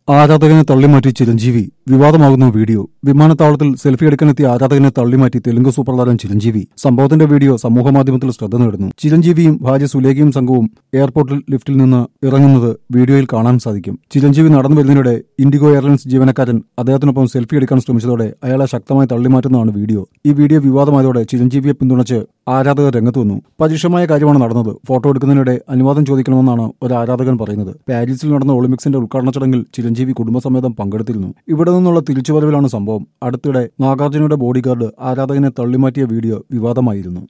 ആരാധകനെ തള്ളിമാറ്റി ചിരഞ്ജീവി വിവാദമാകുന്ന വീഡിയോ വിമാനത്താവളത്തിൽ സെൽഫി എടുക്കാനെത്തിയ ആരാധകനെ തള്ളിമാറ്റി തെലുങ്ക് സൂപ്പർ താരം ചിരഞ്ജീവി സംഭവത്തിന്റെ വീഡിയോ സമൂഹമാധ്യമത്തിൽ ശ്രദ്ധ നേടുന്നു ചിരഞ്ജീവിയും ഭാര്യ സുലേഖയും സംഘവും എയർപോർട്ടിൽ ലിഫ്റ്റിൽ നിന്ന് ഇറങ്ങുന്നത് വീഡിയോയിൽ കാണാൻ സാധിക്കും ചിരഞ്ജീവി നടന്നു വരുന്നതിനിടെ ഇൻഡിഗോ എയർലൈൻസ് ജീവനക്കാരൻ അദ്ദേഹത്തിനൊപ്പം സെൽഫി എടുക്കാൻ ശ്രമിച്ചതോടെ അയാളെ ശക്തമായി തള്ളിമാറ്റുന്നതാണ് വീഡിയോ ഈ വീഡിയോ വിവാദമായതോടെ ചിരഞ്ജീവിയെ പിന്തുണച്ച് ആരാധകർ രംഗത്ത് വന്നു പരുഷമായ കാര്യമാണ് നടന്നത് ഫോട്ടോ എടുക്കുന്നതിനിടെ അനുവാദം ചോദിക്കണമെന്നാണ് ഒരു ആരാധകൻ പറയുന്നത് പാരീസിൽ നടന്ന ഒളിമ്പിക്സിന്റെ ഉദ്ഘാടന ചടങ്ങിൽ ചിരഞ്ജീവി കുടുംബസമേതം പങ്കെടുത്തിരുന്നു ഇവിടെ നിന്നുള്ള തിരിച്ചുവരവിലാണ് സംഭവം അടുത്തിടെ നാഗാർജുനയുടെ ബോഡിഗാർഡ് ആരാധകനെ തള്ളിമാറ്റിയ വീഡിയോ വിവാദമായിരുന്നു